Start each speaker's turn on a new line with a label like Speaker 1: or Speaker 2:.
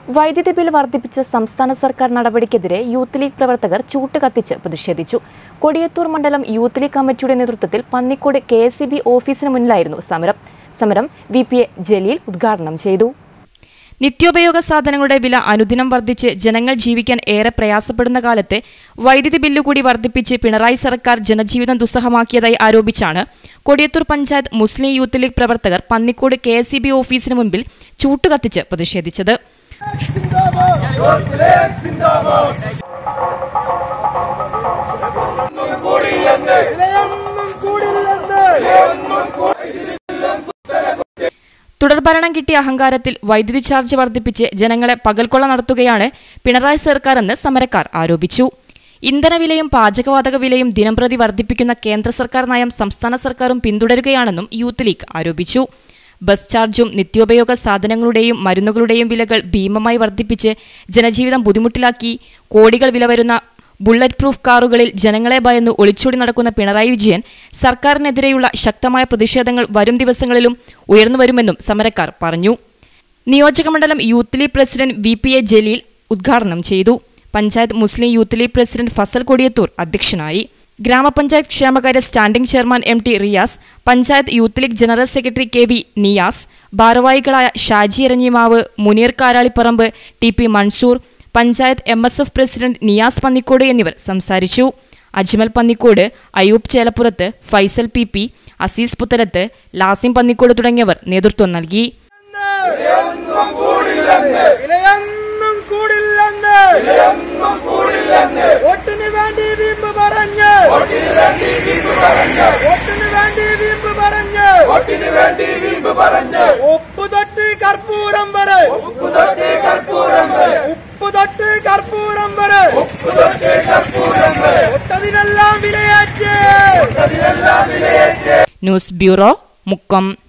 Speaker 1: വൈദ്യുതി ബിൽ വർദ്ധിപ്പിച്ച സംസ്ഥാന സർക്കാർ നടപടിക്കെതിരെ യൂത്ത് ലീഗ് പ്രവർത്തകർ ചൂട്ട് കത്തിച്ച് പ്രതിഷേധിച്ചു കൊടിയത്തൂർ മണ്ഡലം യൂത്ത് ലീഗ് കമ്മിറ്റിയുടെ നേതൃത്വത്തിൽ പന്നിക്കോട് കെ എസ് ഓഫീസിന് മുന്നിലായിരുന്നു സമരം സമരം വി പി എ ജലീൽ ഉദ്ഘാടനം ചെയ്തു നിത്യോപയോഗ സാധനങ്ങളുടെ വില അനുദിനം വർദ്ധിച്ച് ജനങ്ങൾ ജീവിക്കാൻ ഏറെ പ്രയാസപ്പെടുന്ന കാലത്ത് വൈദ്യുതി ബില്ല് കൂടി വർദ്ധിപ്പിച്ച് പിണറായി സർക്കാർ ജനജീവിതം ദുസ്സഹമാക്കിയതായി ആരോപിച്ചാണ് കൊടിയത്തൂർ പഞ്ചായത്ത് മുസ്ലിം യൂത്ത് ലീഗ് പ്രവർത്തകർ പന്നിക്കോട് കെ എസ് ഓഫീസിന് മുൻപിൽ ചൂട്ടുകത്തിച്ച് പ്രതിഷേധിച്ചത്
Speaker 2: വിലയൊന്നും കൂടില്ലെന്ന്
Speaker 1: തുടർഭരണം കിട്ടിയ അഹങ്കാരത്തിൽ വൈദ്യുതി ചാർജ് വർദ്ധിപ്പിച്ച് ജനങ്ങളെ പകൽക്കൊള്ള നടത്തുകയാണ് പിണറായി സർക്കാർ എന്ന് സമരക്കാർ ആരോപിച്ചു ഇന്ധനവിലയും പാചകവാതക വിലയും ദിനംപ്രതി വർദ്ധിപ്പിക്കുന്ന കേന്ദ്ര സർക്കാർ നയം സംസ്ഥാന സർക്കാരും പിന്തുടരുകയാണെന്നും യൂത്ത് ലീഗ് ആരോപിച്ചു ബസ് ചാർജും നിത്യോപയോഗ സാധനങ്ങളുടെയും മരുന്നുകളുടെയും വിലകൾ ഭീമമായി വർദ്ധിപ്പിച്ച് ജനജീവിതം ബുദ്ധിമുട്ടിലാക്കി കോടികൾ വില വരുന്ന ബുള്ളറ്റ് പ്രൂഫ് കാറുകളിൽ ജനങ്ങളെ ഭയന്ന് ഒളിച്ചോടി നടക്കുന്ന പിണറായി വിജയൻ സർക്കാരിനെതിരെയുള്ള ശക്തമായ പ്രതിഷേധങ്ങൾ വരും ദിവസങ്ങളിലും ഉയർന്നുവരുമെന്നും സമരക്കാർ പറഞ്ഞു നിയോജകമണ്ഡലം Youth League president V P A Jaleel ഉദ്ഘാടനം ചെയ്തു പഞ്ചായത്ത് മുസ്ലിം യൂത്ത് ലീഗ് പ്രസിഡന്റ് ഫസൽ കൊടിയത്തൂർ അധ്യക്ഷനായി ഗ്രാമപഞ്ചായത്ത് ക്ഷേമകാര്യ standing chairman M T Riyas panchayat Youth League general secretary K V Niyas ഭാരവാഹികളായ Shaji Eranhimavu Muneer Karaliparamba T P Mansoor panchayat M S F president Niyas Pannikode എന്നിവർ സംസാരിച്ചു അജ്മൽ പന്നിക്കോട് അയൂബ് ചേലപ്പുറത്ത് ഫൈസൽ പി പി അസീസ് പുത്തലത്ത് ലാസിം പന്നിക്കോട് തുടങ്ങിയവർ നേതൃത്വം നൽകി
Speaker 2: വിലയൊന്നും കൂടില്ലെന്ന് വോട്ടിന് വേണ്ടി വീമ്പ് പറഞ്ഞ് വോട്ടിന് വേണ്ടി വീമ്പ് പറഞ്ഞ് ഉപ്പ് തൊട്ട് കർപ്പൂരം വരെ ഉപ്പ് തൊട്ട് കർപ്പൂരം വരെ ഒട്ടതിനെല്ലാം വിലയേറ്റ്
Speaker 1: ന്യൂസ് ബ്യൂറോ മുക്കം